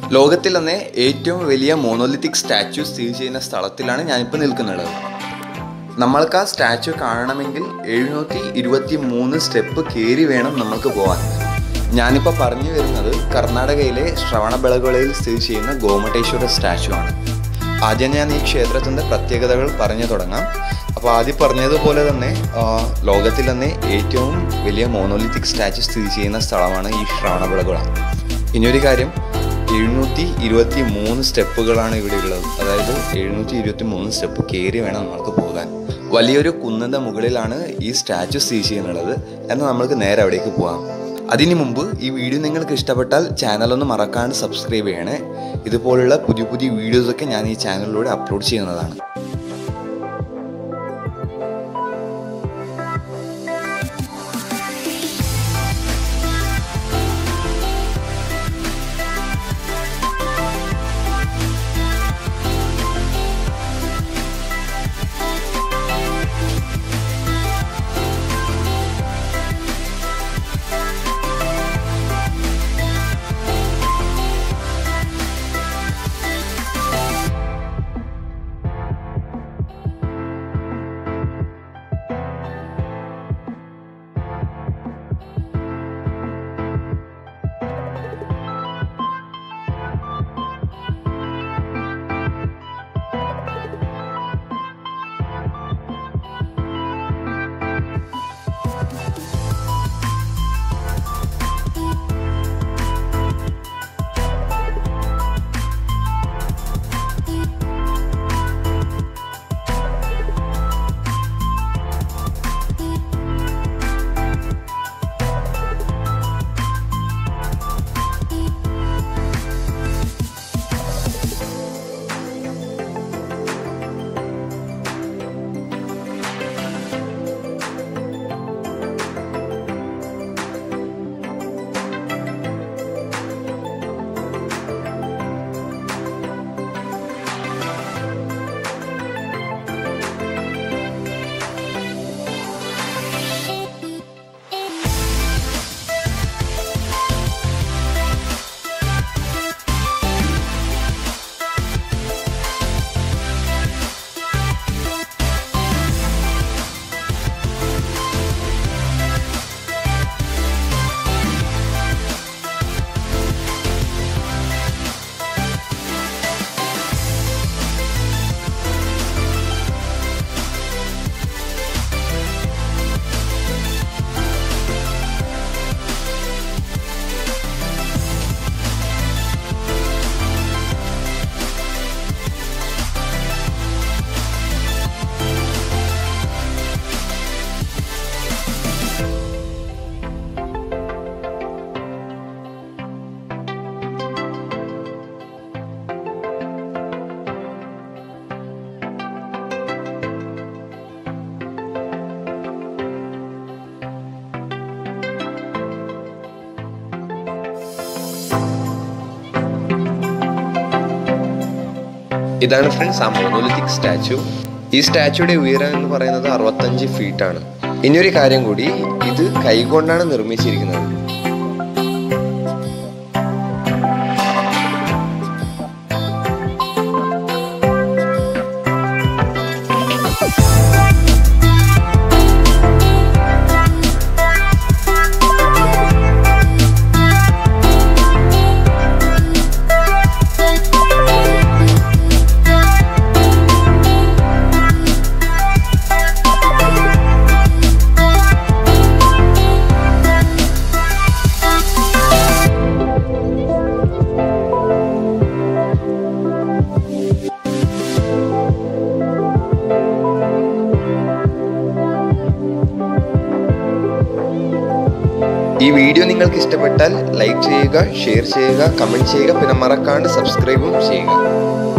ലോകത്തിൽ തന്നെ ഏറ്റവും വലിയ മോണോലിത്തിക് സ്റ്റാച്യു സ്ഥിതി ചെയ്യുന്ന സ്ഥലത്തിലാണ് ഞാനിപ്പോൾ നിൽക്കുന്നത് നമ്മൾക്ക് ആ സ്റ്റാച്യു കാണണമെങ്കിൽ എഴുന്നൂറ്റി ഇരുപത്തി മൂന്ന് സ്റ്റെപ്പ് കയറി വേണം നമ്മൾക്ക് പോകാൻ ഞാനിപ്പോൾ പറഞ്ഞു വരുന്നത് കർണാടകയിലെ ശ്രവണബെളഗോളയിൽ സ്ഥിതി ചെയ്യുന്ന ഗോമട്ടേശ്വര സ്റ്റാച്യു ആണ് ആദ്യം ഞാൻ ഈ ക്ഷേത്രത്തിൻ്റെ പ്രത്യേകതകൾ പറഞ്ഞു തുടങ്ങാം അപ്പോൾ ആദ്യം പറഞ്ഞതുപോലെ തന്നെ ആ, ലോകത്തിൽ തന്നെ ഏറ്റവും വലിയ മോണോലിത്തിക് സ്റ്റാച്യു സ്ഥിതി ചെയ്യുന്ന സ്ഥലമാണ് ഈ ശ്രവണബെളഗോള ഇനിയൊരു കാര്യം എഴുന്നൂറ്റി ഇരുപത്തി മൂന്ന് സ്റ്റെപ്പുകളാണ് ഇവിടെ ഉള്ളത് അതായത് എഴുന്നൂറ്റി ഇരുപത്തി മൂന്ന് സ്റ്റെപ്പ് കയറി വേണം നമ്മൾക്ക് പോകാൻ വലിയൊരു കുന്നിൻ്റെ മുകളിലാണ് ഈ സ്റ്റാച്യു സ്ഥിതി ചെയ്യുന്നുള്ളത് എന്നാൽ നമ്മൾക്ക് നേരെ അവിടേക്ക് പോകാം അതിനു മുമ്പ് ഈ വീഡിയോ നിങ്ങൾക്ക് ഇഷ്ടപ്പെട്ടാൽ ചാനൽ ഒന്ന് മറക്കാണ്ട് സബ്സ്ക്രൈബ് ചെയ്യണേ ഇതുപോലുള്ള പുതിയ പുതിയ വീഡിയോസൊക്കെ ഞാൻ ഈ ചാനലിലൂടെ അപ്ലോഡ് ചെയ്യുന്നതാണ് ഇതാണ് ഫ്രണ്ട്സ് ആ മോണോലിത്തിക് സ്റ്റാച്ചു ഈ സ്റ്റാച്ചുയുടെ ഉയരം എന്ന് പറയുന്നത് അറുപത്തഞ്ച് ഫീറ്റ് ആണ് ഇനിയൊരു കാര്യം കൂടി ഇത് കൈകൊണ്ടാണ് നിർമ്മിച്ചിരിക്കുന്നത് ഈ വീഡിയോ നിങ്ങൾക്ക് ഇഷ്ടപ്പെട്ടാൽ ലൈക്ക് ചെയ്യുക ഷെയർ ചെയ്യുക കമൻറ്റ് ചെയ്യുക പിന്നെ മറക്കാണ്ട് സബ്സ്ക്രൈബും ചെയ്യുക